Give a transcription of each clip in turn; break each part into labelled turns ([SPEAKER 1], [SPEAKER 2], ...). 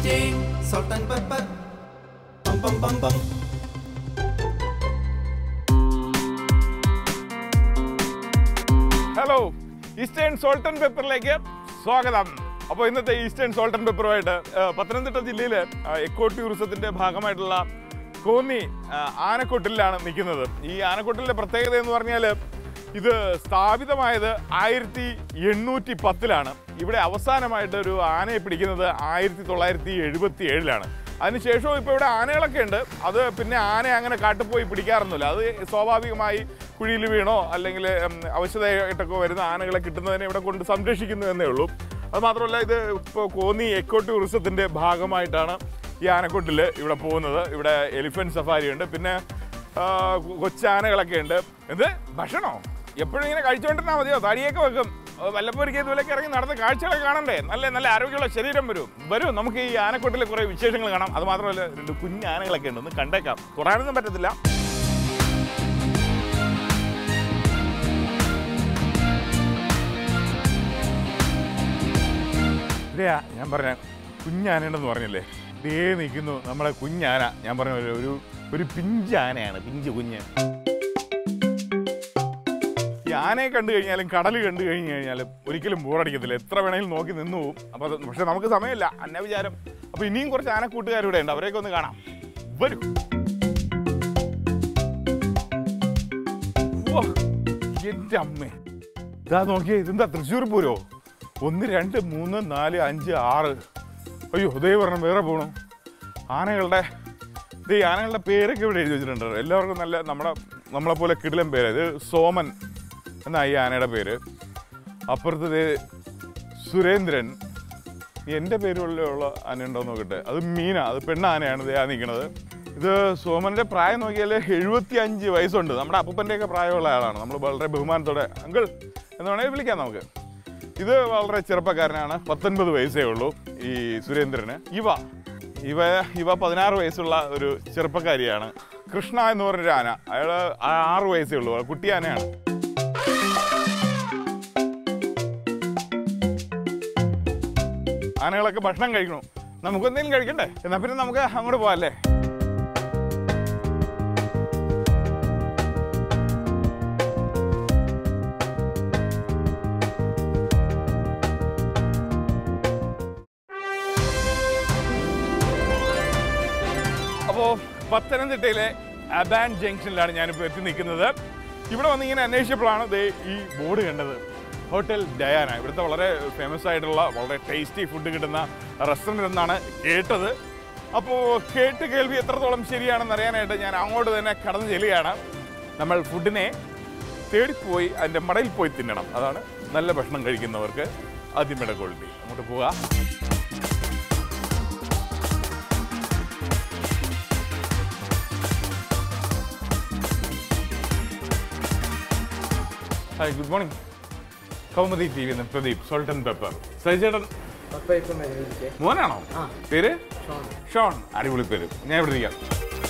[SPEAKER 1] jing, salt and pepper. Bum bum bum bum.
[SPEAKER 2] Hello Eastern salt and പെപ്പറിലേക്ക് സ്വാഗതം അപ്പോൾ ഇന്നത്തെ ഈസ്റ്റേൺ സോൾട്ട് ആൻഡ് പെപ്പറുമായിട്ട് ആ, പത്തനംതിട്ട ജില്ലയിൽ എക്കോ ടൂറിസത്തിന്റെ ഭാഗമായിട്ടുള്ള കോന്നി ആ, ആനക്കൊട്ടിലാണ് നിൽക്കുന്നത് ഈ ആനക്കൊട്ടിലിന്റെ പ്രത്യേകത എന്ന് പറഞ്ഞാൽ ഇത് സ്ഥാപിതമായത് ആയിരത്തി എണ്ണൂറ്റി പത്തിലാണ് ഇവിടെ അവസാനമായിട്ട് ഒരു ആനയെ പിടിക്കുന്നത് ആയിരത്തി തൊള്ളായിരത്തി എഴുപത്തി ഏഴിലാണ് അതിനുശേഷവും ഇപ്പോൾ ഇവിടെ ആനകളൊക്കെ ഉണ്ട് അത് പിന്നെ ആന അങ്ങനെ കാട്ടിൽ പോയി പിടിക്കാറൊന്നുമില്ല അത് സ്വാഭാവികമായി കുഴിയിൽ വീണോ അല്ലെങ്കിൽ ഉം, അവശതയായിട്ടൊക്കെ വരുന്ന ആനകളെ കിട്ടുന്നതിനെ ഇവിടെ കൊണ്ട് സംരക്ഷിക്കുന്നു എന്നേ ഉള്ളൂ അത് മാത്രമല്ല ഇത് ഇപ്പോൾ കോന്നി എക്കോ ടൂറിസത്തിൻ്റെ ഭാഗമായിട്ടാണ് ഈ ആനക്കൊട്ടിൽ ഇവിടെ പോകുന്നത് ഇവിടെ എലിഫന്റ് സഫാരി ഉണ്ട് പിന്നെ ആ, കൊച്ചാനകളൊക്കെ ഉണ്ട് ഇത് ഭക്ഷണോ എപ്പോഴും ഇങ്ങനെ കഴിച്ചുകൊണ്ടിരുന്നാൽ മതിയോ തടിയൊക്കെ വെക്കും വല്ലപ്പോരിക്കും ഇതുപോലെയൊക്കെ ഇറങ്ങി നടന്ന് കാഴ്ചകളൊക്കെ കാണണ്ടേ നല്ല നല്ല ആരോഗ്യമുള്ള ശരീരം വരും വരും നമുക്ക് ഈ ആനക്കൊട്ടിലെ കുറേ വിശേഷങ്ങൾ കാണാം അത് മാത്രമല്ല രണ്ട് കുഞ്ഞ് ആനകളൊക്കെ ഉണ്ട് ഒന്ന് കണ്ടേക്കാം കുറയാനൊന്നും പറ്റത്തില്ല ഇവിടെയാ ഞാൻ പറഞ്ഞ കുഞ്ഞാനയുണ്ടെന്ന് പറഞ്ഞില്ലേ ദേ നിൽക്കുന്നു നമ്മളെ കുഞ്ഞാന ഞാൻ പറഞ്ഞ പോലെ ഒരു ഒരു പിഞ്ചാനയാണ് പിഞ്ച് കുഞ്ഞ് ഈ ആനയെ കണ്ടു കഴിഞ്ഞാലും കടൽ കണ്ടു കഴിഞ്ഞു കഴിഞ്ഞാലും ഒരിക്കലും ബോറടിക്കത്തില്ല എത്ര വേണമെങ്കിലും നോക്കി നിന്നു പോകും അപ്പോൾ അത് പക്ഷെ നമുക്ക് സമയമില്ല അന്ന വിചാരം അപ്പോൾ ഇനിയും കുറച്ച് ആനക്കൂട്ടുകാർ ഇവിടെ ഉണ്ട് അവരെയൊക്കെ ഒന്ന് കാണാം വരൂ ഉവ്വ, എൻ്റെ അമ്മേ ഇതാ നോക്കിയേ ഇതെന്താ തൃശ്ശൂർ പൂരോ ഒന്ന് രണ്ട് മൂന്ന് നാല് അഞ്ച് ആറ് അയ്യോ ഇതേ പറഞ്ഞ വേറെ പോണു ആനകളുടെ ഇത് ഈ ആനകളുടെ പേരൊക്കെ ഇവിടെ എഴുതി വെച്ചിട്ടുണ്ട് എല്ലാവർക്കും നല്ല നമ്മുടെ നമ്മളെ പോലെ കിടിലൻ പേര് ഇത് സോമൻ എന്നാ ഈ ആനയുടെ പേര് അപ്പുറത്ത് ദേ സുരേന്ദ്രൻ എൻ്റെ പേരുള്ള ഉള്ള ആന ഉണ്ടോ എന്ന് നോക്കട്ടെ അത് മീന അത് പെണ്ണാനയാണ് ദേ ആ നിൽക്കുന്നത് ഇത് സോമന്റെ പ്രായം നോക്കിയാൽ എഴുപത്തി അഞ്ച് വയസ്സുണ്ട് നമ്മുടെ അപ്പൂപ്പൻ്റെയൊക്കെ പ്രായമുള്ള ആളാണ് നമ്മൾ വളരെ ബഹുമാനത്തോടെ അങ്കിൾ എന്ന് വേണമെങ്കിൽ വിളിക്കാം നമുക്ക് ഇത് വളരെ ചെറുപ്പക്കാരനാണ് പത്തൊൻപത് വയസ്സേ ഉള്ളൂ ഈ സുരേന്ദ്രന് ഇവ ഇവ ഇവ പതിനാറ് വയസ്സുള്ള ഒരു ചെറുപ്പക്കാരിയാണ് കൃഷ്ണ എന്ന് പറഞ്ഞൊരു ആന അയാൾ ആറ് വയസ്സേ ഉള്ളൂ കുട്ടി ആനയാണ് ആനകളൊക്കെ ഭക്ഷണം കഴിക്കണു നമുക്ക് എന്തെങ്കിലും കഴിക്കണ്ടേ എന്നാ പിന്നെ നമുക്ക് അങ്ങോട്ട് പോവാല്ലേ അപ്പോൾ പത്തനംതിട്ടയിലെ അബാൻ ജംഗ്ഷനിലാണ് ഞാനിപ്പോൾ എത്തി നിൽക്കുന്നത് ഇവിടെ വന്ന് ഇങ്ങനെ അന്വേഷിച്ചപ്പോഴാണ് ദേ ഈ ബോർഡ് കണ്ടത് ഹോട്ടൽ ഡയാന ഇവിടുത്തെ വളരെ ഫേമസ് ആയിട്ടുള്ള വളരെ ടേസ്റ്റി ഫുഡ് കിട്ടുന്ന റെസ്റ്റോറൻറ്റ് എന്നാണ് കേട്ടത് അപ്പോൾ കേട്ട് കേൾവി എത്രത്തോളം ശരിയാണെന്ന് അറിയാനായിട്ട് ഞാൻ അങ്ങോട്ട് തന്നെ കടന്നു ചെല്ലുകയാണ് നമ്മൾ ഫുഡിനെ തേടിപ്പോയി അതിൻ്റെ മടയിൽ പോയി തിന്നണം അതാണ് നല്ല ഭക്ഷണം കഴിക്കുന്നവർക്ക് ആദ്യമയുടെ ക്വാളിറ്റി അങ്ങോട്ട് പോവുക hi good morning Kaumudi T V Pradeep salt and pepper സജിചേട്ടൻ മോനാണോ പേര് ഷോൺ അടിപൊളി പേര് ഞാൻ ഇവിടെ ഇരിക്കാം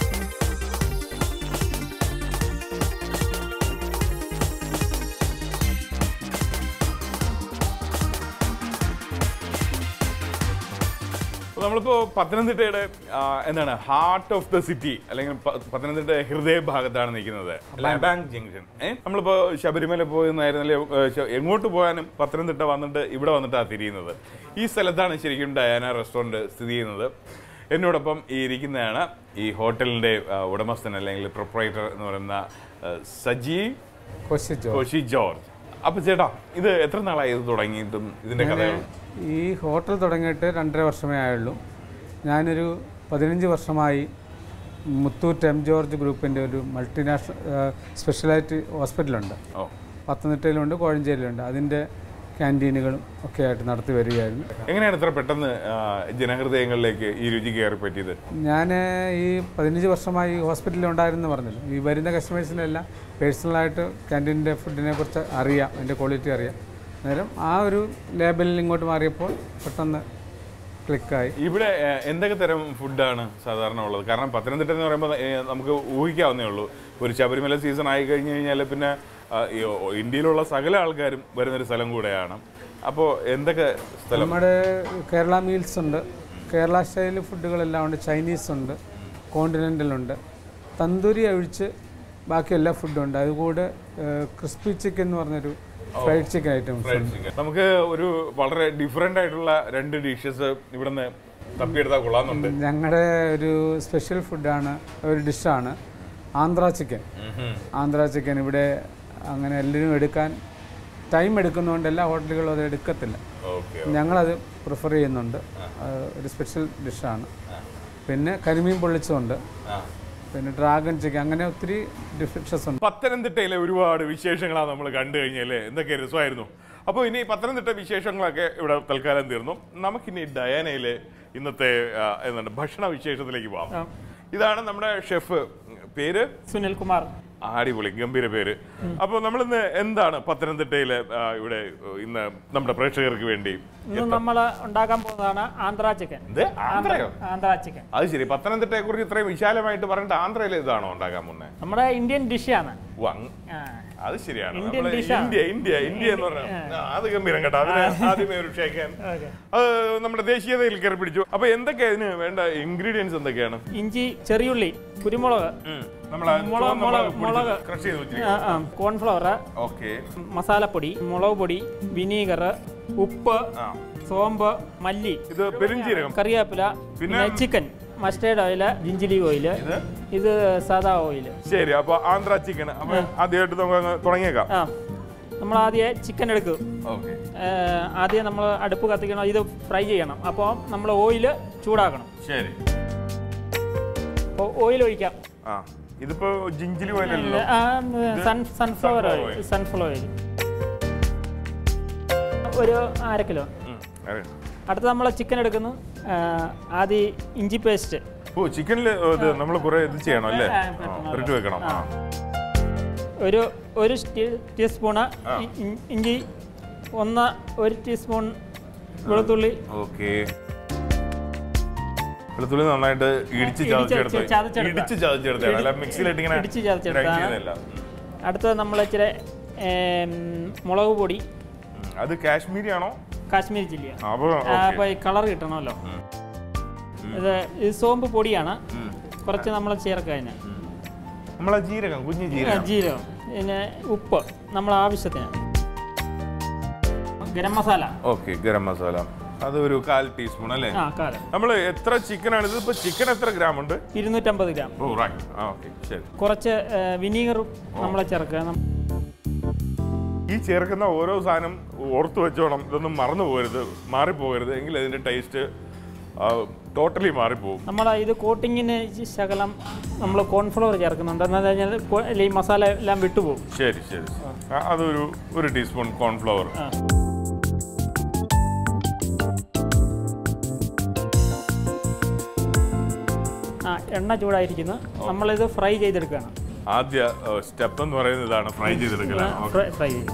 [SPEAKER 2] അപ്പോൾ നമ്മളിപ്പോൾ പത്തനംതിട്ടയുടെ ആ, എന്താണ് ഹാർട്ട് ഓഫ് ദ സിറ്റി അല്ലെങ്കിൽ പ- പത്തനംതിട്ട ഹൃദയഭാഗത്താണ് നിൽക്കുന്നത് ബാങ്ക് ജംഗ്ഷൻ ഏ നമ്മളിപ്പോൾ ശബരിമല പോയെന്നായിരുന്നല്ലേ എങ്ങോട്ട് പോകാനും പത്തനംതിട്ട വന്നിട്ട് ഇവിടെ വന്നിട്ടാണ് തിരിയുന്നത് ഈ സ്ഥലത്താണ് ശരിക്കും ഡയാന റെസ്റ്റോറൻറ്റ് സ്ഥിതി ചെയ്യുന്നത് എന്നോടൊപ്പം ഈ ഇരിക്കുന്നതാണ് ഈ ഹോട്ടലിൻ്റെ ആ, ഉടമസ്ഥൻ അല്ലെങ്കിൽ പ്രൊപ്പറേറ്റർ എന്ന് പറയുന്ന ആ, സജി
[SPEAKER 3] കൊശിച്ചോ
[SPEAKER 2] കോശി ജോർജ് അപ്പൊ ചേട്ടാ ഇത് എത്ര നാളായി ഇത് തുടങ്ങിയിട്ടും ഇതിന്റെ കഥകൾ
[SPEAKER 3] ഈ ഹോട്ടൽ തുടങ്ങിയിട്ട് രണ്ടര വർഷമേ ആയുള്ളൂ ഞാനൊരു പതിനഞ്ച് വർഷമായി മുത്തൂറ്റ് എം ജോർജ് ഗ്രൂപ്പിൻ്റെ ഒരു മൾട്ടിനാഷണൽ സ്പെഷ്യലായിട്ട് ഹോസ്പിറ്റലുണ്ട്
[SPEAKER 2] ഓ
[SPEAKER 3] പത്തനംതിട്ടയിലുണ്ട് കോഴഞ്ചേരിയിലുണ്ട് അതിൻ്റെ ക്യാൻറ്റീനുകളും ഒക്കെ ആയിട്ട് നടത്തി വരികയായിരുന്നു
[SPEAKER 2] എങ്ങനെയാണ് ഇത്ര പെട്ടെന്ന് ആ, ജനഹൃദയങ്ങളിലേക്ക് ഈ രുചി കയറി പറ്റിയത്
[SPEAKER 3] ഞാൻ ഈ പതിനഞ്ച് വർഷമായി ഈ ഹോസ്പിറ്റലിൽ ഉണ്ടായിരുന്നു പറഞ്ഞല്ലോ ഈ വരുന്ന കസ്റ്റമേഴ്സിനെല്ലാം പേഴ്സണലായിട്ട് ക്യാൻറ്റീനിൻ്റെ ഫുഡിനെ കുറിച്ച് അറിയാം അതിൻ്റെ ക്വാളിറ്റി അറിയാം അന്നേരം ആ ഒരു ലേബലിൽ ഇങ്ങോട്ട് മാറിയപ്പോൾ പെട്ടെന്ന് ക്ലിക്കായി
[SPEAKER 2] ഇവിടെ ആ, എന്തൊക്കെ തരം ഫുഡാണ് സാധാരണ ഉള്ളത് കാരണം പത്തനംതിട്ട എന്ന് പറയുമ്പോൾ ഏ, നമുക്ക് ഊഹിക്കാവുന്നേ ഉള്ളൂ ഒരു ശബരിമല സീസൺ ആയി കഴിഞ്ഞു കഴിഞ്ഞാൽ പിന്നെ ആ, ഈ ഓ- ഇന്ത്യയിലുള്ള സകല ആൾക്കാരും വരുന്നൊരു സ്ഥലം കൂടെയാണ് അപ്പോൾ എന്തൊക്കെ സ്ഥലം
[SPEAKER 3] നമ്മുടെ കേരള മീൽസ് ഉണ്ട് കേരള സ്റ്റൈൽ ഫുഡുകളെല്ലാം ഉണ്ട് ചൈനീസ് ഉണ്ട് കോണ്ടിനെൻ്റൽ ഉണ്ട് തന്തൂരി ഒഴിച്ച് ബാക്കി എല്ലാ ഫുഡും ഉണ്ട് അതുകൂടെ ക്രിസ്പി ചിക്കൻ എന്ന് പറഞ്ഞൊരു ഫ്രൈഡ് ചിക്കൻ ഐറ്റംസ് ഉണ്ട്
[SPEAKER 2] നമുക്ക് ഒരു വളരെ ഡിഫറെന്റ് ആയിട്ടുള്ള രണ്ട് ഡിഷസ് ഇവിടുന്ന് തപ്പിയെടുത്താൽ കൊള്ളാന്നുണ്ട്
[SPEAKER 3] ഞങ്ങളുടെ ഒരു സ്പെഷ്യൽ ഫുഡാണ് ഒരു ഡിഷാണ് ആന്ധ്ര ചിക്കൻ ആന്ധ്ര ചിക്കൻ ഇവിടെ അങ്ങനെ എല്ലാവരും എടുക്കാൻ ടൈം എടുക്കുന്നതുകൊണ്ട് എല്ലാ ഹോട്ടലുകളും അത് എടുക്കത്തില്ല
[SPEAKER 2] ഓക്കെ
[SPEAKER 3] ഞങ്ങളത് പ്രിഫർ ചെയ്യുന്നുണ്ട് അത് ഒരു സ്പെഷ്യൽ ഡിഷാണ് പിന്നെ കരിമീൻ പൊള്ളിച്ചതുണ്ട് പിന്നെ ഡ്രാഗൺ ചിക്കൻ അങ്ങനെ ഒത്തിരി ഡിഷസ് ഉണ്ട്
[SPEAKER 2] പത്തനംതിട്ടയിലെ ഒരുപാട് വിശേഷങ്ങളാണ് നമ്മൾ കണ്ടു കഴിഞ്ഞല്ലേ എന്തൊക്കെ രസമായിരുന്നു അപ്പോൾ ഇനി പത്തനംതിട്ട വിശേഷങ്ങളൊക്കെ ഇവിടെ തൽക്കാലം തീർന്നു നമുക്കിനി ഡയാനയിലെ ഇന്നത്തെ ആ, എന്താണ് ഭക്ഷണ വിശേഷത്തിലേക്ക് പോകാം ഇതാണ് നമ്മുടെ ഷെഫ് പേര്
[SPEAKER 4] സുനിൽ കുമാർ
[SPEAKER 2] അടിപൊളി ഗംഭീര പേര് അപ്പോൾ നമ്മളിന്ന് എന്താണ് പത്തനംതിട്ടയിലെ ആ, ഇവിടെ ഇന്ന് നമ്മുടെ പ്രേക്ഷകർക്ക് വേണ്ടി
[SPEAKER 4] ഇന്ന് നമ്മൾ ഉണ്ടാക്കാൻ പോകുന്നതാണ് ആന്ധ്ര ചിക്കൻ
[SPEAKER 2] ഇത് ആന്ധ്രയോ
[SPEAKER 4] ആന്ധ്ര ചിക്കൻ
[SPEAKER 2] അത് ശരി പത്തനംതിട്ടയെ കുറിച്ച് ഇത്രയും വിശാലമായിട്ട് പറഞ്ഞിട്ട് ആന്ധ്രയിലെ ഇതാണോ ഉണ്ടാക്കാൻ പോകുന്നത്
[SPEAKER 4] നമ്മുടെ ഇന്ത്യൻ ഡിഷാണ്
[SPEAKER 2] ഓ, അങ്ങ്- അത് ശരിയാണ്
[SPEAKER 4] ഇന്ത്യൻ
[SPEAKER 2] നമ്മള്
[SPEAKER 4] dish ആണ്.
[SPEAKER 2] ഇന്ത്യ ഇന്ത്യ ഇന്ത്യ എന്ന് പറഞ്ഞാൽ അത് ഗംഭീരം കേട്ടോ അതിന് ആദ്യമേ ഒരു ഷേക്കാൻ
[SPEAKER 4] ഓക്കെ
[SPEAKER 2] അത് നമ്മുടെ ദേശീയതയിൽ കയറി പിടിച്ചു അപ്പൊ എന്തൊക്കെയാ ഇതിന് വേണ്ട ഇൻഗ്രീഡിയൻസ് എന്തൊക്കെയാണ്
[SPEAKER 4] ഇഞ്ചി ചെറിയുള്ളി കുരുമുളക്
[SPEAKER 2] നമ്മളെ
[SPEAKER 4] മുളക്, മുളക്, മുളക്.
[SPEAKER 2] ക്രഷ് ചെയ്ത്
[SPEAKER 4] ആ,
[SPEAKER 2] വെച്ചിരിക്കുന്നത്
[SPEAKER 4] ആ, കോൺഫ്ലവർ
[SPEAKER 2] ഓക്കെ
[SPEAKER 4] മസാലപ്പൊടി മുളക് പൊടി വിനീഗർ ഉപ്പ്
[SPEAKER 2] ആ
[SPEAKER 4] സോമ്പ് മല്ലി
[SPEAKER 2] ഇത് പെരിഞ്ചീരകം
[SPEAKER 4] കറിവേപ്പില
[SPEAKER 2] പിന്നെ?
[SPEAKER 4] പിന്നെ chicken mustard oil gingelly oil
[SPEAKER 2] ഇത്
[SPEAKER 4] ഇത് സാദാ ഓയില്
[SPEAKER 2] ശരി അപ്പൊ ആന്ധ്ര ചിക്കൻ അപ്പൊ ആദ്യമായിട്ട് നമുക്ക് അങ്ങ് തുടങ്ങിയേക്കാം
[SPEAKER 4] ആ നമ്മൾ ആദ്യം ചിക്കൻ എടുക്കും
[SPEAKER 2] ഓക്കെ
[SPEAKER 4] ഏഹ് ആദ്യം നമ്മൾ അടുപ്പ് കത്തിക്കണം ഇത് ഫ്രൈ ചെയ്യണം അപ്പോൾ നമ്മൾ ഓയിൽ ചൂടാക്കണം
[SPEAKER 2] ശരി
[SPEAKER 4] അപ്പോൾ ഓയിൽ ഒഴിക്കാം
[SPEAKER 2] ആ ഇതിപ്പോ ജിഞ്ചിലി പോയല്ലോ
[SPEAKER 4] ആ, sun sunflower
[SPEAKER 2] sunflower
[SPEAKER 4] oil sunflower oil ഒരു അര കിലോ അടുത്ത് നമ്മൾ ചിക്കൻ എടുക്കുന്നു ഏഹ് ആദ്യം ഇഞ്ചി പേസ്റ്റ്
[SPEAKER 2] ഓ ചിക്കനിൽ ഇത് നമ്മൾ കുറെ ഇത് ചെയ്യണം അല്ലേ
[SPEAKER 4] ആ,
[SPEAKER 2] ആ,
[SPEAKER 4] പെട്ടെന്ന്
[SPEAKER 2] പുരട്ടി വെക്കണം ആ
[SPEAKER 4] ഒരു ഒരു ടീ- ടീസ്പൂണ് ഇ- ഇ- ഇഞ്ചി ഒന്ന് ഒരു ടീസ്പൂൺ വെളുത്തുള്ളി
[SPEAKER 2] ഓക്കെ വെളുത്തുള്ളി നന്നായിട്ട് ഇടിച്ച്
[SPEAKER 4] ഇടിച്ച്
[SPEAKER 2] ചതച്ചെടുത്ത്
[SPEAKER 4] ചതച്ചെടുക്കുക.
[SPEAKER 2] ഇടിച്ച് ചതച്ചെടുത്താണ് അല്ല മിക്സിയിലിട്ട് ഇങ്ങനെ
[SPEAKER 4] ഇടിച്ച് ചതച്ചെടുക്കുക.
[SPEAKER 2] grind ചെയ്യുന്നതല്ല.
[SPEAKER 4] അടുത്തത് നമ്മൾ ഇച്ചിരി ഏം, മുളക് പൊടി
[SPEAKER 2] ഉം. അത് കാശ്മീരി ആണോ
[SPEAKER 4] കാശ്മീരി ചില്ലിയ
[SPEAKER 2] അപ്പൊ
[SPEAKER 4] അപ്പോൾ ഈ കളർ കിട്ടണമല്ലോ ഇത് ഇത് സോമ്പ് പൊടിയാണ് കുറച്ച് നമ്മൾ ചേർക്കുക അതിന്
[SPEAKER 2] നമ്മളെ ജീരകം കുഞ്ഞു
[SPEAKER 4] ആ,
[SPEAKER 2] ജീരകം
[SPEAKER 4] ജീരകം പിന്നെ ഉപ്പ് നമ്മൾ ആവശ്യത്തിന് ഗരം മസാല
[SPEAKER 2] ഓക്കെ ഗരം മസാല അത് ഒരു കാൽ ടീസ്പൂൺ അല്ലേ
[SPEAKER 4] ആ കാരം
[SPEAKER 2] നമ്മൾ എത്ര ചിക്കൻ ആണ് ഇത് ഇപ്പൊ ചിക്കൻ എത്ര ഗ്രാം ഉണ്ട്
[SPEAKER 4] ഇരുന്നൂറ്റമ്പത് ഗ്രാം
[SPEAKER 2] ഓ റൈറ്റ് ആ ഓക്കെ ശരി
[SPEAKER 4] കുറച്ച് വിനീഗറും നമ്മൾ ചേർക്കുക നം-
[SPEAKER 2] ഈ ചേർക്കുന്ന ഓരോ സാധനം ഓർത്ത് വെച്ചോണം ഇതൊന്നും മറന്നു പോകരുത് മാറിപ്പോകരുത് എങ്കിൽ അതിന്റെ ടേസ്റ്റ് ടോട്ടലി മാറിപ്പോകും
[SPEAKER 4] നമ്മൾ ഇത് കോട്ടിങ്ങിന് ഈ ശകലം നമ്മൾ കോൺഫ്ലവർ ചേർക്കുന്നുണ്ട് എന്താ കഴിഞ്ഞാൽ കോ- ഈ മസാല എല്ലാം വിട്ടുപോകും
[SPEAKER 2] ശരി ശരി ആ, അതൊരു ഒരു ടീസ്പൂൺ കോൺഫ്ലവർ
[SPEAKER 4] ആ. ആ എണ്ണ ചൂടായിരിക്കുന്നു നമ്മളിത് ഫ്രൈ ചെയ്തെടുക്കുകയാണ്
[SPEAKER 2] ആദ്യ സ്റ്റെപ്പ് എന്ന് പറയുന്നത് ഇതാണ് ഫ്രൈ ചെയ്തെടുക്കലാണ് ഓക്കെ
[SPEAKER 4] ഫ്രൈ ഫ്രൈ ചെയ്യും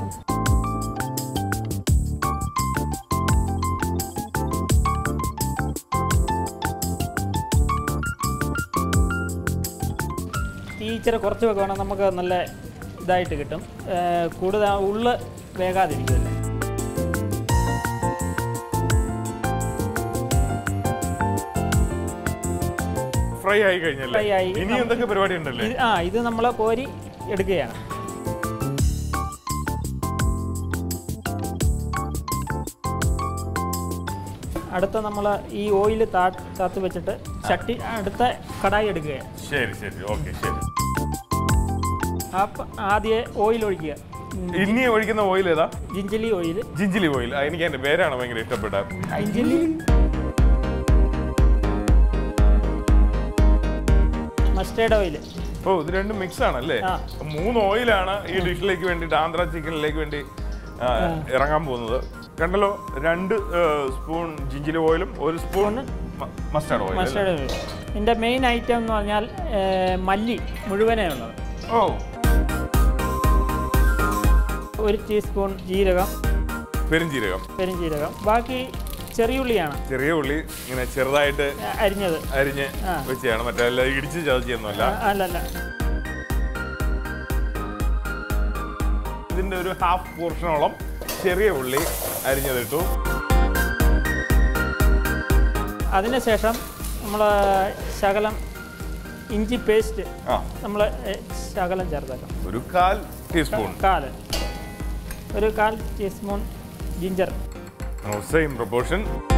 [SPEAKER 4] തീ ഇച്ചിരി കുറച്ച് വെക്കുകയാണെങ്കിൽ നമുക്ക് നല്ല ഇതായിട്ട് കിട്ടും ഏർ കൂടുതൽ ആ ഉള്ള് വേകാതിരിക്കുമല്ലോ
[SPEAKER 2] ഫ്രൈ ആയി കഴിഞ്ഞല്ലേ
[SPEAKER 4] Fry ആയി.
[SPEAKER 2] ഇനി എന്തൊക്കെ പരിപാടി ഉണ്ടല്ലേ
[SPEAKER 4] ഇത് ആ ഇത് നമ്മൾ കോരി എടുക്കുകയാണ് അടുത്ത നമ്മൾ ഈ ഓയിൽ താ താത്ത് വെച്ചിട്ട് ചട്ടി അടുത്ത കടായി എടുക്കുകയാണ്
[SPEAKER 2] ശരി ശരി ഓക്കെ ശരി
[SPEAKER 4] അപ്പം ആദ്യം ഓയിൽ ഒഴിക്കുക
[SPEAKER 2] ഇനി ഒഴിക്കുന്ന ഓയിൽ ഏതാ
[SPEAKER 4] ജിഞ്ചലി ഓയിൽ
[SPEAKER 2] ജിഞ്ചിലി ഓയിൽ എനിക്ക് അതിന്റെ പേരാണ് ഭയങ്കര ഇഷ്ടപ്പെട്ട
[SPEAKER 4] ജിഞ്ചലി മസ്റ്റേർഡ് ഓയിൽ
[SPEAKER 2] ഓ ഇത് രണ്ടും മിക്സ് ആണല്ലേ
[SPEAKER 4] ആ.
[SPEAKER 2] മൂന്ന് ഓയിലാണ് ഈ ഡിഷിലേക്ക് വേണ്ടിയിട്ട് ആന്ധ്ര ചിക്കനിലേക്ക് വേണ്ടി ആ, ഇറങ്ങാൻ പോകുന്നത് കണ്ടല്ലോ രണ്ട് സ്പൂൺ ജിഞ്ചിലി ഓയിലും ഒരു spoon mustard oil
[SPEAKER 4] mustard oil ഇതിൻ്റെ മെയിൻ ഐറ്റം എന്ന് പറഞ്ഞാൽ ഏർ, മല്ലി മുഴുവനേ ഉള്ളത്
[SPEAKER 2] ഓ
[SPEAKER 4] ഒരു ടീസ്പൂൺ ജീരകം
[SPEAKER 2] പെരുംജീരകം
[SPEAKER 4] പെരുംജീരകം ബാക്കി ചെറിയുള്ളിയാണ്
[SPEAKER 2] ചെറിയ ഉള്ളി ഇങ്ങനെ ചെറുതായിട്ട്
[SPEAKER 4] അ- അരിഞ്ഞത്
[SPEAKER 2] അരിഞ്ഞ്
[SPEAKER 4] ആ.
[SPEAKER 2] വെച്ചാണ് മറ്റേ അല്ല ഇടിച്ച് ചതച്ചൊന്നുമല്ല
[SPEAKER 4] ആ, അല്ലല്ല
[SPEAKER 2] ഇതിന്റെ ഒരു ഹാഫ് പോർഷനോളം ചെറിയ ഉള്ളി അരിഞ്ഞതിട്ടു
[SPEAKER 4] അതിനുശേഷം നമ്മൾ ശകലം ഇഞ്ചി പേസ്റ്റ്
[SPEAKER 2] ആ
[SPEAKER 4] നമ്മൾ ശകലം ചേർത്തേക്കാം
[SPEAKER 2] ഒരു കാൽ ടീസ്പൂൺ
[SPEAKER 4] കാല് ഒരു കാൽ ടീസ്പൂൺ ജിഞ്ചർ
[SPEAKER 2] സെയിം പ്രൊപ്പോർഷൻ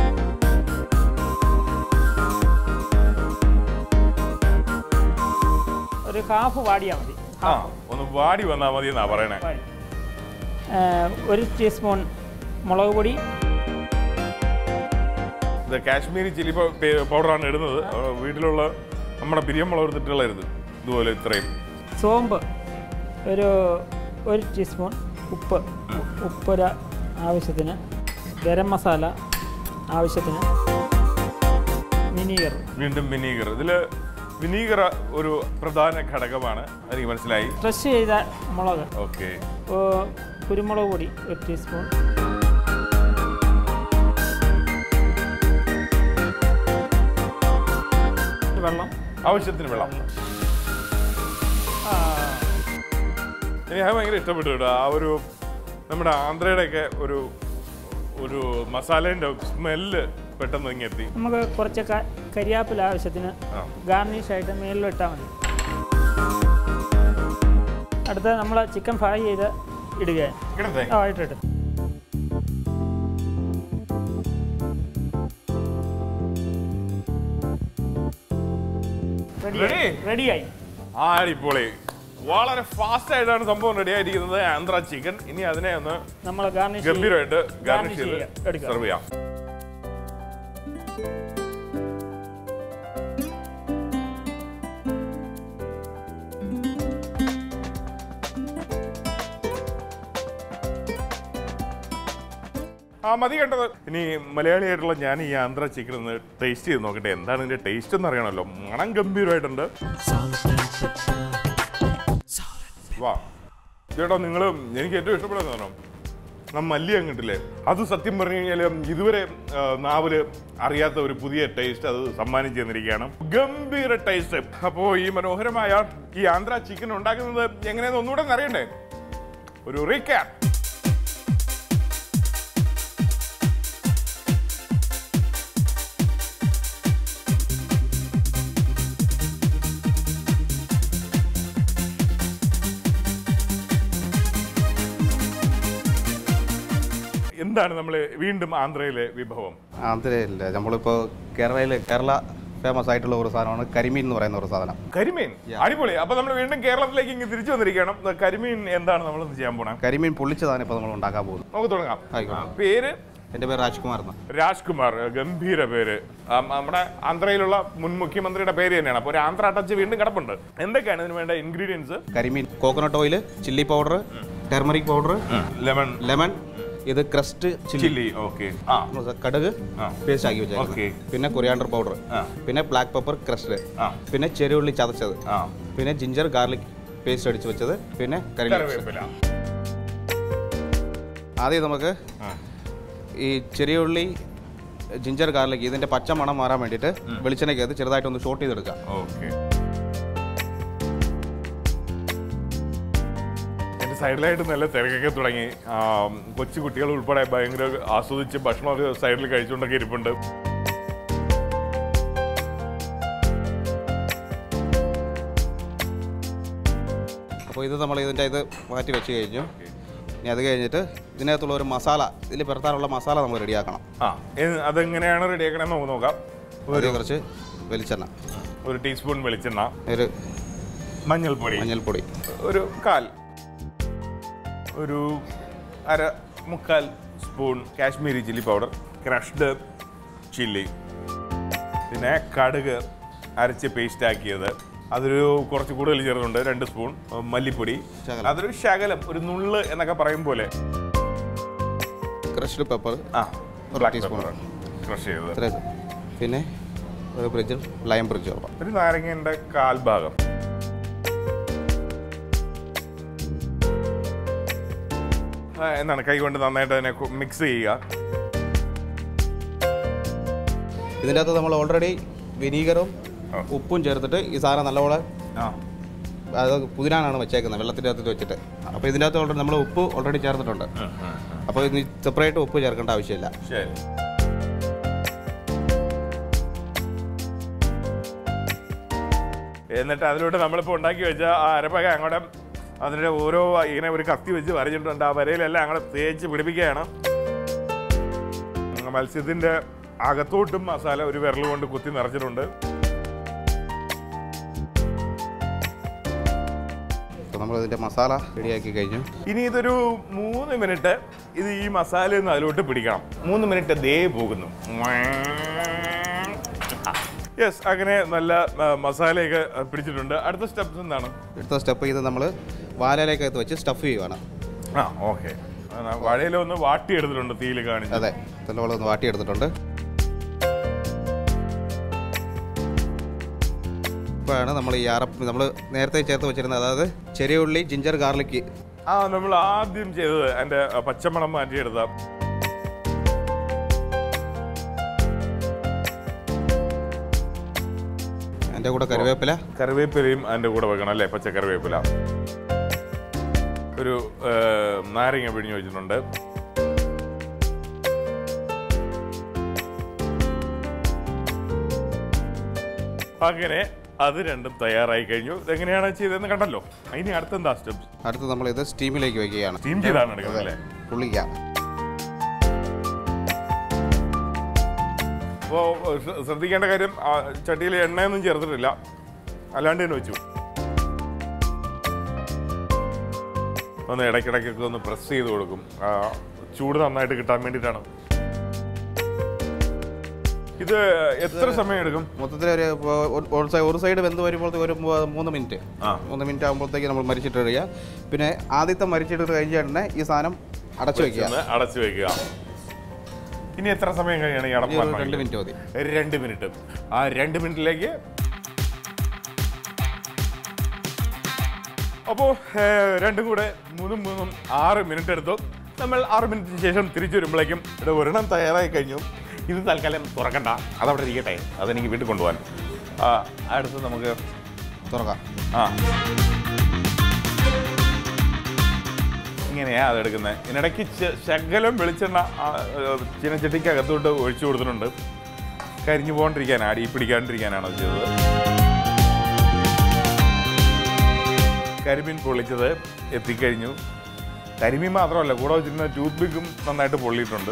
[SPEAKER 4] ഒരു ഹാഫ് വാടിയാൽ മതി
[SPEAKER 2] ആ ഒന്ന് വാടി വന്നാൽ മതി എന്നാ പറയണേ
[SPEAKER 4] വാടി. ഏ, ഒരു ടീസ്പൂൺ മുളക് പൊടി
[SPEAKER 2] ഇത് കാശ്മീരി ചില്ലി പൗഡറാണ് ഇടുന്നത് ആ, വീട്ടിലുള്ള നമ്മുടെ പിരിയമുളക് എടുത്തിട്ടുള്ളരുത് ഇതുപോലെ ഇത്രയും
[SPEAKER 4] സോമ്പ് ഒരു ഒരു ടീസ്പൂൺ ഉപ്പ് ഉപ്പൊരു ആവശ്യത്തിന് ഗരം മസാല ആവശ്യത്തിന് വിനീഗർ
[SPEAKER 2] വീണ്ടും വിനീഗർ ഇതിൽ വിനീഗർ ഒരു പ്രധാന ഘടകമാണ് എനിക്ക് മനസ്സിലായി
[SPEAKER 4] ക്രഷ് ചെയ്ത മുളക്
[SPEAKER 2] ഓക്കെ
[SPEAKER 4] ഓ, കുരുമുളക് പൊടി ഒരു ടീസ്പൂൺ വെള്ളം
[SPEAKER 2] ആവശ്യത്തിന് വെള്ളം
[SPEAKER 4] ആ,
[SPEAKER 2] എനിക്ക് അത് ഭയങ്കര ഇഷ്ടപ്പെട്ടു കേട്ടോ ആ ഒരു നമ്മുടെ ആന്ധ്രയുടെയൊക്കെ ഒരു ഒരു മസാലേൻ്റെ സ്മെല്ല് പെട്ടെന്ന് ഇങ്ങെത്തി
[SPEAKER 4] നമുക്ക് കുറച്ച് ക- കരിയാപ്പില ആവശ്യത്തിന്
[SPEAKER 2] ആ
[SPEAKER 4] ഗാർണിഷ് ആയിട്ട് മേളിൽ ഇട്ടാൽ മതി അടുത്ത നമ്മൾ ചിക്കൻ ഫ്രൈ ചെയ്ത് ഇടുക
[SPEAKER 2] ഇടത്തെ
[SPEAKER 4] ആ ഇട്ടിട്ട്
[SPEAKER 2] Ready?
[SPEAKER 4] റെഡിയായി
[SPEAKER 2] ആ അടിപൊളി വളരെ ഫാസ്റ്റ് ആയിട്ടാണ് സംഭവം റെഡി ആയിരിക്കുന്നത് ആന്ധ്ര ചിക്കൻ ഇനി അതിനെ ഒന്ന്
[SPEAKER 4] നമ്മൾ ഗാർണിഷ്
[SPEAKER 2] ഗംഭീരമായിട്ട് ഗാർണിഷ്
[SPEAKER 4] garnish
[SPEAKER 2] ചെയ്ത്
[SPEAKER 4] ചെയ്യാം. എടുക്കാം.
[SPEAKER 2] സെർവ് ചെയ്യാം ആ മതി കണ്ടത് ഇനി മലയാളിയായിട്ടുള്ള ഞാൻ ഈ ആന്ധ്ര ചിക്കൻ ഒന്ന് ടേസ്റ്റ് ചെയ്ത് നോക്കട്ടെ എന്താണ് ഇതിന്റെ ടേസ്റ്റ് എന്ന് അറിയണമല്ലോ മണം ഗംഭീരമായിട്ടുണ്ട് വാ ചേട്ടാ നിങ്ങൾ എനിക്ക് ഏറ്റവും ഇഷ്ടപ്പെടുന്ന ആ മല്ലി അങ്ങിട്ടില്ലേ അത് സത്യം പറഞ്ഞു കഴിഞ്ഞാൽ ഇതുവരെ ആ, നാവില് അറിയാത്ത ഒരു പുതിയ ടേസ്റ്റ് അത് സമ്മാനിച്ചു തന്നിരിക്കുകയാണ് ഗംഭീര ടേസ്റ്റ് അപ്പോൾ ഈ മനോഹരമായ ഈ ആന്ധ്ര ചിക്കൻ ഉണ്ടാക്കുന്നത് എങ്ങനെയാണെന്ന് ഒന്നുകൂടെ ഒന്ന് അറിയണ്ടേ ഒരു റീക്യാപ്പ് എന്താണ് നമ്മൾ വീണ്ടും ആന്ധ്രയിലെ വിഭവം
[SPEAKER 5] ആന്ധ്രയില്ല നമ്മളിപ്പോൾ കേരളയിൽ കേരള ഫേമസ് ആയിട്ടുള്ള ഒരു സാധനമാണ് കരിമീൻ എന്ന് പറയുന്ന ഒരു സാധനം
[SPEAKER 2] കരിമീൻ അടിപൊളി അപ്പൊ നമ്മൾ വീണ്ടും കേരളത്തിലേക്ക് ഇങ്ങ് തിരിച്ചു വന്നിരിക്കുകയാണ് ദാ കരിമീൻ എന്താണ് നമ്മൾ ചെയ്യാൻ പോണേ
[SPEAKER 5] കരിമീൻ പൊള്ളിച്ചതാണ് ഇപ്പോൾ നമ്മൾ ഉണ്ടാക്കാൻ പോകുന്നത്
[SPEAKER 2] നമുക്ക് തുടങ്ങാം
[SPEAKER 5] ആയിക്കോട്ടെ.
[SPEAKER 2] ആ, പേര്
[SPEAKER 5] എൻ്റെ പേര് രാജ്കുമാർ എന്നാണ്
[SPEAKER 2] രാജ്കുമാർ ഗംഭീര പേര് ആ, നമ്മുടെ ആന്ധ്രയിലുള്ള മുൻ മുഖ്യമന്ത്രിയുടെ പേര് തന്നെയാണ് അപ്പോൾ ഒരു ആന്ധ്ര ടച്ച് വീണ്ടും കിടപ്പുണ്ട് എന്തൊക്കെയാണ് ഇതിന് വേണ്ട ingredients
[SPEAKER 5] karimeen coconut oil chilli powder turmeric powder
[SPEAKER 2] lemon
[SPEAKER 5] lemon ഇത് ക്രസ്റ്റ് ചില്ലി
[SPEAKER 2] ചില്ലി ഓക്കെ ആ
[SPEAKER 5] കടുക്
[SPEAKER 2] ആ.
[SPEAKER 5] പേസ്റ്റ് ആക്കി
[SPEAKER 2] Okay.
[SPEAKER 5] വെച്ചേക്കുന്നത് പിന്നെ കൊറിയാണ്ടർ പൗഡർ
[SPEAKER 2] ആ.
[SPEAKER 5] പിന്നെ ബ്ലാക്ക് പെപ്പർ ക്രസ്റ്റ്
[SPEAKER 2] ആ.
[SPEAKER 5] പിന്നെ ചെറിയുള്ളി ചതച്ചത്
[SPEAKER 2] ആ
[SPEAKER 5] പിന്നെ ജിഞ്ചർ ഗാർലിക് പേസ്റ്റ് അടിച്ച് വെച്ചത് പിന്നെ കറി
[SPEAKER 2] കറിവേപ്പില
[SPEAKER 5] ആദ്യം നമുക്ക്
[SPEAKER 2] ആ.
[SPEAKER 5] ഈ ചെറിയ ഉള്ളി ജിഞ്ചർ ഗാർലിക് ഇതിന്റെ പച്ച മണം മാറാൻ വേണ്ടിയിട്ട് വെളിച്ചെണ്ണയ്ക്കകത്ത് ചെറുതായിട്ടൊന്ന് ഷോട്ട് ചെയ്തെടുക്കാം
[SPEAKER 2] ഓക്കെ എൻ്റെ സൈഡിലായിട്ട് നല്ല തിരക്കൊക്കെ തുടങ്ങി ആ, കൊച്ചു കുട്ടികൾ ഉൾപ്പെടെ ഭയങ്കര ആസ്വദിച്ച് ഭക്ഷണമൊക്കെ സൈഡിൽ കഴിച്ചുകൊണ്ടൊക്കെ ഇരിപ്പുണ്ട്
[SPEAKER 5] അപ്പോൾ ഇത് നമ്മൾ ഇതിൻ്റെ ഇത് മാറ്റി വെച്ച് കഴിഞ്ഞു ഇനി അത് കഴിഞ്ഞിട്ട് ഇതിനകത്തുള്ള ഒരു മസാല ഇതിൽ പെരത്താനുള്ള മസാല നമ്മൾ റെഡിയാക്കണം
[SPEAKER 2] ആ ഇത് അതെങ്ങനെയാണ് റെഡിയാക്കണമെന്ന് നമുക്ക് നോക്കാം
[SPEAKER 5] ഒരു കുറച്ച് വെളിച്ചെണ്ണ
[SPEAKER 2] ഒരു ടീസ്പൂൺ വെളിച്ചെണ്ണ
[SPEAKER 5] ഒരു
[SPEAKER 2] മഞ്ഞൾപ്പൊടി
[SPEAKER 5] മഞ്ഞൾപ്പൊടി
[SPEAKER 2] ഒരു കാൽ ഒരു അര മുക്കാൽ spoon Kashmiri chilli powder crushed chilli പിന്നെ കടുക് അരച്ച് പേസ്റ്റ് ആക്കിയത് അതൊരു കുറച്ച് കൂടുതൽ ചേർന്നുണ്ട് രണ്ട് സ്പൂൺ ഉം, മല്ലിപ്പൊടി
[SPEAKER 5] ശകലം.
[SPEAKER 2] അതൊരു ശകലം ഒരു നുള്ള് എന്നൊക്കെ പറയും പോലെ
[SPEAKER 5] ക്രഷ്ഡ് പെപ്പർ
[SPEAKER 2] ആ
[SPEAKER 5] ഒരു
[SPEAKER 2] ബ്ലാക്ക്
[SPEAKER 5] ടീസ്പൂൺ.
[SPEAKER 2] പെപ്പർ ക്രഷ് ചെയ്തത്
[SPEAKER 5] ഇത്ര പിന്നെ ഒരു ബ്രിഡ്ജ് ലൈം ബ്രിഡ്ജ് ഓർമ്മ
[SPEAKER 2] ഒരു നാരങ്ങയുടെ കാൽ ഭാഗം ആ, എന്താണ് കൈ കൊണ്ട് നന്നായിട്ട് അതിനെ മിക്സ് ചെയ്യുക
[SPEAKER 5] ഇതിൻ്റെ അകത്ത് നമ്മൾ ഓൾറെഡി വിനീഗറും
[SPEAKER 2] ആ.
[SPEAKER 5] ഉപ്പും ചേർത്തിട്ട് ഈ സാധനം നല്ലപോലെ
[SPEAKER 2] ആ
[SPEAKER 5] അത് പുതിനാനാണ് വെച്ചേക്കുന്നത് വെള്ളത്തിൻ്റെ അകത്ത് വെച്ചിട്ട് അപ്പോൾ ഇതിൻ്റെ അകത്ത് ഓൾറെഡി നമ്മൾ ഉപ്പ് ഓൾറെഡി ചേർത്തിട്ടുണ്ട്
[SPEAKER 2] ഉം, ഉം, ഉം.
[SPEAKER 5] അപ്പോൾ ഇനി സെപ്പറേറ്റ് ഉപ്പ് ചേർക്കേണ്ട ആവശ്യമില്ല
[SPEAKER 2] ശരി എന്നിട്ട് അതിലോട്ട് നമ്മളിപ്പോൾ ഉണ്ടാക്കി വെച്ച ആ അരപ്പക അങ്ങോട്ട് അതിൻ്റെ ഓരോ ഇങ്ങനെ ഒരു കത്തി വെച്ച് വരച്ചിട്ടുണ്ട് ആ വരയിലെല്ലാം അങ്ങോട്ട് തേച്ച് പിടിപ്പിക്കുകയാണ് മത്സ്യത്തിൻ്റെ അകത്തോട്ടും മസാല ഒരു വിരൽ കൊണ്ട് കുത്തി നിറച്ചിട്ടുണ്ട്
[SPEAKER 5] അപ്പോൾ നമ്മൾ ഇതിൻ്റെ മസാല റെഡിയാക്കി കഴിഞ്ഞു
[SPEAKER 2] ഇനി ഇതൊരു മൂന്ന് മിനിറ്റ് ഇത് ഈ മസാലയിൽ നിന്ന് അതിലോട്ട് പിടിക്കണം മൂന്ന് മിനിറ്റ് ദേ പോകുന്നു യെസ് അങ്ങനെ നല്ല ആ, മസാലയൊക്കെ ആ, പിടിച്ചിട്ടുണ്ട് അടുത്ത സ്റ്റെപ്സ് എന്താണ്
[SPEAKER 5] അടുത്ത സ്റ്റെപ്പ് ഇത് നമ്മൾ വാലയിലേക്കകത്ത് വെച്ച് സ്റ്റഫ് ചെയ്യുവാണ്
[SPEAKER 2] ആ ഓക്കെ വഴയില ഒന്ന് വാട്ടിയെടുത്തിട്ടുണ്ട് തീയിൽ കാണിച്ചു
[SPEAKER 5] അതെ നല്ലോണം വാട്ടിയെടുത്തിട്ടുണ്ട് ഇപ്പോഴാണ് നമ്മൾ ഈ അറപ്പ് നമ്മൾ നേരത്തെ ചേർത്ത് വെച്ചിരുന്നത് അതായത് ചെറിയ ഉള്ളി ജിഞ്ചർ ഗാർലിക്
[SPEAKER 2] ആ നമ്മൾ ആദ്യം ചെയ്തത് എൻ്റെ പച്ചമണം മാറ്റിയെടുത്ത
[SPEAKER 5] അതിൻ്റെ കൂടെ കറിവേപ്പില
[SPEAKER 2] കറിവേപ്പിലയും അതിൻ്റെ കൂടെ വെക്കണം അല്ലേ പച്ച കറിവേപ്പില ഒരു ആ, നാരങ്ങ പിഴിഞ്ഞു വെച്ചിട്ടുണ്ട് അങ്ങനെ അത് രണ്ടും തയ്യാറായി കഴിഞ്ഞു ഇതെങ്ങനെയാണ് ചെയ്തതെന്ന് കണ്ടല്ലോ ഇനി അടുത്തെന്താ സ്റ്റെപ്പ്
[SPEAKER 5] അടുത്ത് നമ്മൾ ഇത് സ്റ്റീമിലേക്ക് വയ്ക്കുകയാണ്
[SPEAKER 2] സ്റ്റീം ചെയ്താണ് എടുക്കുന്നത് അല്ലേ
[SPEAKER 5] പുള്ളിക്ക
[SPEAKER 2] അപ്പോൾ ശ്രദ്ധിക്കേണ്ട കാര്യം ആ, ചട്ടിയിൽ എണ്ണയൊന്നും ചേർത്തിട്ടില്ല അല്ലാണ്ട് തന്നെ വെച്ചു ഒന്ന് ഇടയ്ക്കിടയ്ക്കൊക്കെ ഒന്ന് പ്രസ് ചെയ്ത് കൊടുക്കും ആ, ചൂട് നന്നായിട്ട് കിട്ടാൻ വേണ്ടിയിട്ടാണ് ഇത് എത്ര സമയം എടുക്കും
[SPEAKER 5] മൊത്തത്തിൽ ഒരു ഒ- ഒരു സൈ- ഒരു സൈഡ് വെന്ത് വരുമ്പോഴത്തേക്ക് ഒരു മൂ- മൂന്ന് മിനിറ്റ്
[SPEAKER 2] ആ.
[SPEAKER 5] മൂന്ന് മിനിറ്റ് ആകുമ്പോഴത്തേക്ക് നമ്മൾ മരിച്ചിട്ട് ഇടുക പിന്നെ ആദ്യത്തെ മരിച്ചിട്ട് കഴിഞ്ഞ ഉടനെ ഈ സാധനം അടച്ചു വെക്കുക
[SPEAKER 2] ഒന്ന് അടച്ചു വെക്കുക ഇനി എത്ര സമയം കഴിയണം ഈ
[SPEAKER 5] ഇനി
[SPEAKER 2] അടപ്പാൻ
[SPEAKER 5] ഒരു രണ്ട് മിനിറ്റ് മതി
[SPEAKER 2] രണ്ട് മിനിറ്റ് ആ രണ്ട് മിനിറ്റിലേക്ക് അപ്പോൾ രണ്ടും കൂടെ മൂന്നും മൂന്നും ആറ് മിനിറ്റ് എടുത്തു നമ്മൾ ആറ് മിനിറ്റിന് ശേഷം തിരിച്ചു വരുമ്പോഴേക്കും ഇവിടെ ഒരെണ്ണം തയ്യാറായി കഴിഞ്ഞു ഇത് തൽക്കാലം തുറക്കണ്ട അതവിടെ ഇരിക്കട്ടെ അതെനിക്ക് വീട്ടിൽ കൊണ്ടുപോകാൻ ആ, അടുത്ത് നമുക്ക്
[SPEAKER 5] തുറക്കാം
[SPEAKER 2] ആ ഇങ്ങനെയാ അതെടുക്കുന്നത് ഇതിനിടയ്ക്ക് ചെ- ശകലം വെളിച്ചെണ്ണ ആ, ഏ, ചീനച്ചട്ടിക്ക് അകത്തോട്ട് ഒഴിച്ചു കൊടുത്തിട്ടുണ്ട് കരിഞ്ഞു പോകാണ്ടിരിക്കാനാണ് അടി പിടിക്കാണ്ടിരിക്കാനാണ് അത് ചെയ്തത് കരിമീൻ പൊള്ളിച്ചത് എത്തിക്കഴിഞ്ഞു കരിമീൻ മാത്രമല്ല കൂടെ വെച്ചിരുന്ന ടൂത്ത് പിക്കും നന്നായിട്ട് പൊള്ളിയിട്ടുണ്ട്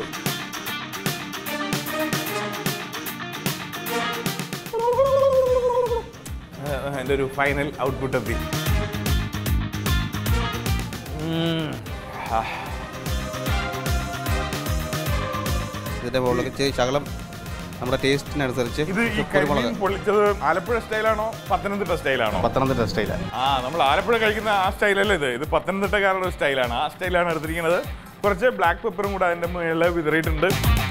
[SPEAKER 2] എൻ്റെ ഒരു ഫൈനൽ ഔട്ട്പുട്ട് എത്തി ഉം. ആ.
[SPEAKER 5] ഇതിൻ്റെ മുകളിലേക്ക് ഇച്ചിരി ശകലം നമ്മുടെ ടേസ്റ്റിനനുസരിച്ച്
[SPEAKER 2] ഇത് ഈ
[SPEAKER 5] കുരുമുളക്
[SPEAKER 2] കരിമീൻ പൊള്ളിച്ചത് ആലപ്പുഴ സ്റ്റൈലാണോ പത്തനംതിട്ട സ്റ്റൈലാണോ
[SPEAKER 5] പത്തനംതിട്ട സ്റ്റൈലാണ്
[SPEAKER 2] ആ നമ്മൾ ആലപ്പുഴ കഴിക്കുന്ന ആ സ്റ്റൈലല്ല ഇത് ഇത് പത്തനംതിട്ടക്കാരുടെ സ്റ്റൈലാണ് ആ സ്റ്റൈലാണ് എടുത്തിരിക്കുന്നത് കുറച്ച് ബ്ലാക്ക് പെപ്പറും കൂടെ അതിൻ്റെ മുകളിൽ വിതറിയിട്ടുണ്ട്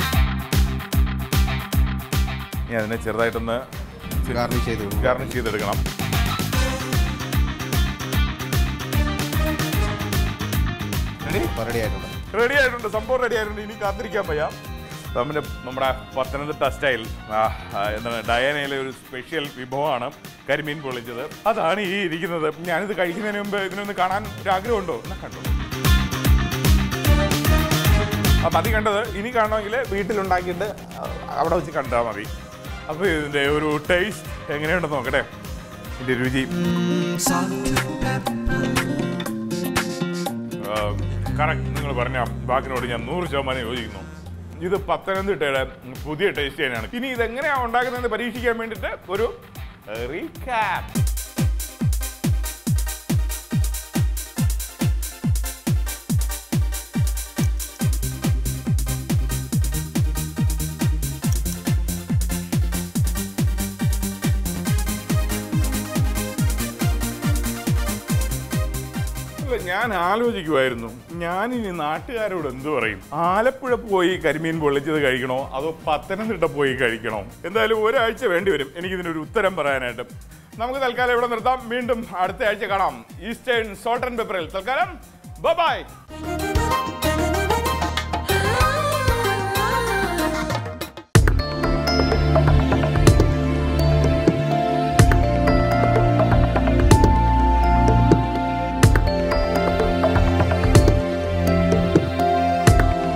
[SPEAKER 2] ഇനി അതിനെ ചെറുതായിട്ടൊന്ന്
[SPEAKER 5] ഗാർണിഷ് ചെയ്ത് കൊടുക്കുക.
[SPEAKER 2] ഗാർണിഷ് ചെയ്തെടുക്കണം റെഡി
[SPEAKER 5] അപ്പോൾ റെഡി ആയിട്ടുണ്ട്
[SPEAKER 2] റെഡി ആയിട്ടുണ്ട് സംഭവം റെഡി ആയിട്ടുണ്ട് ഇനി കാത്തിരിക്കാൻ വയ്യ നമ്മുടെ നമ്മുടെ പത്തനംതിട്ട സ്റ്റൈൽ ആ, ആ, എന്താണ് ഡയാനയിലെ ഒരു സ്പെഷ്യൽ വിഭവമാണ് കരിമീൻ പൊള്ളിച്ചത് അതാണ് ഈ ഇരിക്കുന്നത് ഞാനിത് കഴിക്കുന്നതിന് മുമ്പ് ഇതിനൊന്ന് കാണാൻ ഒരു ആഗ്രഹമുണ്ടോ എന്നാ കണ്ടോ ആ മതി കണ്ടത് ഇനി കാണണമെങ്കിൽ വീട്ടിലുണ്ടാക്കിയിട്ട് ആ, അവിടെ വെച്ച് കണ്ടാൽ മതി അപ്പോൾ ഇതിൻ്റെ ഒരു ടേസ്റ്റ് എങ്ങനെയുണ്ടെന്ന് നോക്കട്ടെ ഇതിൻ്റെ രുചി കറക്റ്റ് നിങ്ങൾ പറഞ്ഞ വാക്കിനോട് ഞാൻ നൂറ് ശതമാനം യോജിക്കുന്നു ഇത് പത്തനംതിട്ടയുടെ പുതിയ ടേസ്റ്റ് തന്നെയാണ് ഇനി ഇതെങ്ങനെയാണ് ഉണ്ടാക്കുന്നതെന്ന് പരീക്ഷിക്കാൻ വേണ്ടിയിട്ട് ഒരു റീക്യാപ്പ് അല്ല ഞാൻ ആലോചിക്കുമായിരുന്നു ഞാനിനി നാട്ടുകാരോട് എന്തു പറയും ആലപ്പുഴ പോയി കരിമീൻ പൊള്ളിച്ചത് കഴിക്കണോ അതോ പത്തനംതിട്ട പോയി കഴിക്കണോ എന്തായാലും ഒരാഴ്ച വേണ്ടി വരും എനിക്കിതിനൊരു ഉത്തരം പറയാനായിട്ട് നമുക്ക് തൽക്കാലം ഇവിടെ നിർത്താം വീണ്ടും അടുത്ത ആഴ്ച കാണാം ഈസ്റ്റേൺ സോൾട്ട് ആൻഡ് പെപ്പറിൽ തൽക്കാലം ബൈ